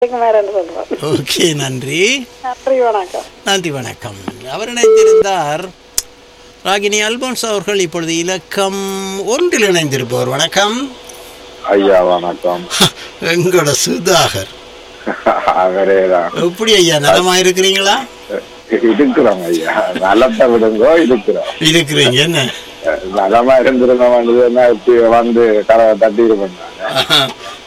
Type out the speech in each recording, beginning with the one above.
குமாரன் சொல்றேன் ஓகே நன்றி நன்றி வணக்கம் நன்றி வணக்கம் அவர் இணைந்திருந்தார் ராகினி அல்போன்ஸ் அவர்கள் இப்பொழுது இலக்கம் ஒன்றில் இணைந்திருப்பவர் வணக்கம் ஐயா வணக்கம் எங்களோட சுதாகர் அவரே தான் எப்படி ஐயா நலமா இருக்கிறீங்களா இருக்கிறோம் ஐயா நலத்தை விடுங்கோ இருக்கிறோம் இருக்கிறீங்க என்ன நலமா இருந்திருந்தோம் வந்ததுன்னா இப்படி வந்து கதவை தட்டி இருப்பாங்க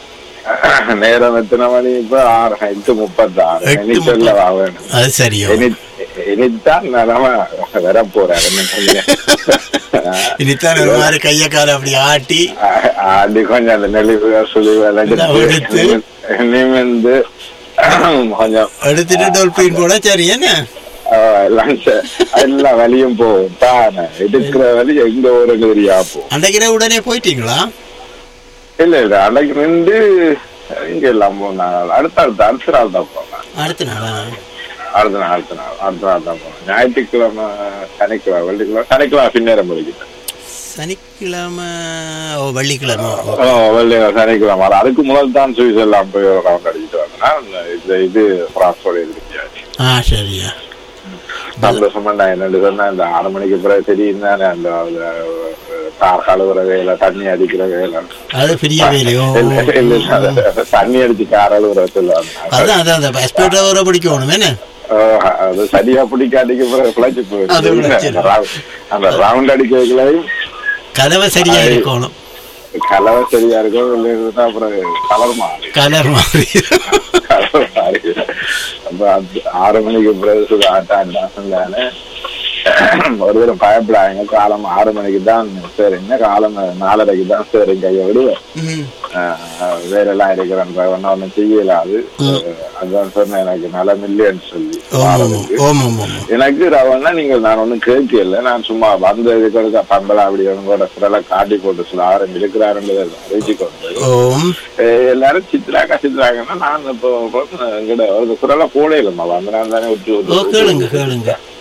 நேரம் எத்தனை மணி இப்ப ஆறு எட்டு முப்பத்தாறு எட்டு இனி சொல்லவா வேணும் அது சரியோ இனி இனித்தான் நலமா வர போறாரு என்ன சொல்லுங்க? இனித்தான் ஒரு மாதிரி கைய கால அப்படி ஆட்டி ஆ- ஆடி கொஞ்சம் அந்த நெளிவு சுழிவு எல்லாம் எல்லாம் எடுத்து. எடுத்து நிமிந்து கொஞ்சம் எடுத்துட்டு டோல்பின் போட சரி என்ன ஆஹ் எல்லாம் ச- எல்லா வழியும் போகும் தானே இருக்கிற வழி எங்க ஊருக்கு தெரியா போகும் அன்றைக்கு உடனே போயிட்டீங்களா இல்ல இல்ல அன்னைக்கு நின்று இங்க எல்லாம் போனாங்க அடுத்த அடுத்த அடுத்த நாள் தான் போனேன் அடுத்த நாளா அடுத்த நாள் அடுத்த நாள் அடுத்த நாள் தான் போனேன் ஞாயிற்றுக்கிழமை சனிக்கிழமை வெள்ளிக்கிழமை சனிக்கிழமை பின்னேரம் முடிக்கிட்டேன் சனிக்கிழமை ஓ வெள்ளிக்கிழமை ஓ. ஓ வெள்ளி சனிக்கிழமை அது அதுக்கு முதல் தான் சுவிஸ் எல்லாம் போய் ஒரு ரவுண்ட் அடிச்சுட்டு வந்தேன் இந்த இது பிரான்ஸோட இருந்துச்சு ஆ சரியா சந்தோஷமா நான் என்னன்னு சொன்னா இந்த ஆறு மணிக்கு பிறகு தெரியும் தானே அந்த கார் கழுவுற வேலை தண்ணி அடிக்கிற வேலை அது பெரிய வேலையோ இல்ல, இல்ல, இல்ல, அது தண்ணி அடிச்சு கார் அழுவுற சொல்லுவாங்க அதான் அதான் அந்த பாஸ்போர்ட் வர பிடிக்கணும் என்ன ஓ, அது சரியா பிடிக்காட்டிக்கு பிறகு பிழைச்சு அது போயிடும் பிழைச்சிடும். அந்த round- அந்த ரவுண்ட் அடிக்கிறதுலையும் கதவை சரியா இருக்கணும் கலவை சரியா இருக்கும் இல்லைன்னா அப்புறம் கலர் மாறி கலர் மாதிரி கலர் மாறி அப்ப அது ஆறு மணிக்கு பிறகு சுடு ஆட்டாண்டானே ஒரு தடவை பயப்படாங்க காலம் ஆறு மணிக்கு தான் சரி என்ன காலம் நாலரைக்கு தான் சரி கையை விடுவேன் ம். ஆஹ் வேற எல்லாம் இருக்கிறேன் ஒன்னும் ஒன்னும் செய்யல அது அதான் சொன்னேன் எனக்கு நலம் இல்லைன்னு சொல்லி ஓம் வாரத்துக்கு. ஓம் ஓம் ஓம் எனக்கு ரவன்னா நீங்க நான் ஒண்ணும் கேட்கல நான் சும்மா வந்த இதுக்கு பம்பலா அப்படி உங்களோட சில காட்டி போட்டு சில ஆரம் இருக்கிறாருன்றதை அறிவிச்சு கொண்டு ஓம் அஹ் எல்லாரும் சித்ராக்கா சித்ராக்கன்னா நான் இப்போ எங்கிட்ட ஒரு குரலா போடே இல்லைம்மா வந்து நான் தானே விட்டு ஓ விட்டு கேளுங்க கேளுங்க